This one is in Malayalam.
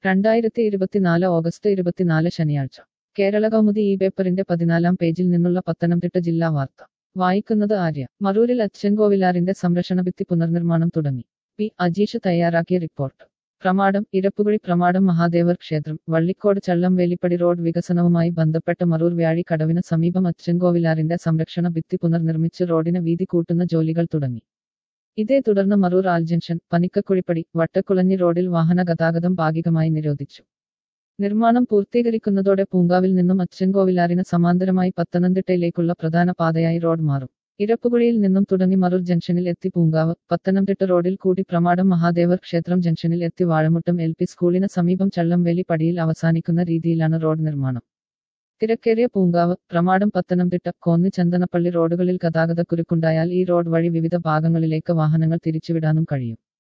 രണ്ടായിരത്തി ഇരുപത്തിനാല് ഓഗസ്റ്റ് ഇരുപത്തിനാല് ശനിയാഴ്ച കേരള കൗമുദി ഈ പേപ്പറിന്റെ പതിനാലാം പേജിൽ നിന്നുള്ള പത്തനംതിട്ട ജില്ലാ വാർത്ത വായിക്കുന്നത് ആര്യ മറൂരിൽ അച്ഛൻകോവിലാറിന്റെ സംരക്ഷണ ഭിത്തി പുനർനിർമ്മാണം തുടങ്ങി പി അജീഷ് തയ്യാറാക്കിയ റിപ്പോർട്ട് പ്രമാടം ഇരപ്പുകുഴി പ്രമാടം മഹാദേവർ ക്ഷേത്രം വള്ളിക്കോട് ചള്ളംവേലിപ്പടി റോഡ് വികസനവുമായി ബന്ധപ്പെട്ട് മറൂർ വ്യാഴി കടവിന് സമീപം അച്ഛൻകോവിലാറിന്റെ സംരക്ഷണ ഭിത്തി പുനർനിർമ്മിച്ച് റോഡിന് വീതി കൂട്ടുന്ന ജോലികൾ തുടങ്ങി ഇതേ തുടർന്ന് മറൂർ ആൽ ജംഗ്ഷൻ പനിക്കക്കുഴിപ്പടി വട്ടക്കുളഞ്ഞി റോഡിൽ വാഹന ഗതാഗതം ഭാഗികമായി നിരോധിച്ചു നിർമ്മാണം പൂർത്തീകരിക്കുന്നതോടെ പൂങ്കാവിൽ നിന്നും അച്ഛൻകോവിലാറിന് സമാന്തരമായി പത്തനംതിട്ടയിലേക്കുള്ള പ്രധാന പാതയായി റോഡ് മാറും ഇരപ്പുകുഴിയിൽ നിന്നും തുടങ്ങി മറൂർ ജംഗ്ഷനിൽ എത്തി പൂങ്കാവ് പത്തനംതിട്ട റോഡിൽ കൂടി പ്രമാടം മഹാദേവർ ക്ഷേത്രം ജംഗ്ഷനിൽ എത്തി വാഴമുട്ടം എൽ പി സ്കൂളിന് സമീപം ചള്ളംവേലി പടിയിൽ അവസാനിക്കുന്ന രീതിയിലാണ് റോഡ് നിർമ്മാണം തിരക്കേറിയ പൂങ്കാവ് പ്രമാടം പത്തനംതിട്ട കോന്നി ചന്ദനപ്പള്ളി റോഡുകളിൽ ഗതാഗതക്കുരുക്കുണ്ടായാൽ ഈ റോഡ് വഴി വിവിധ ഭാഗങ്ങളിലേക്ക് വാഹനങ്ങൾ തിരിച്ചുവിടാനും കഴിയും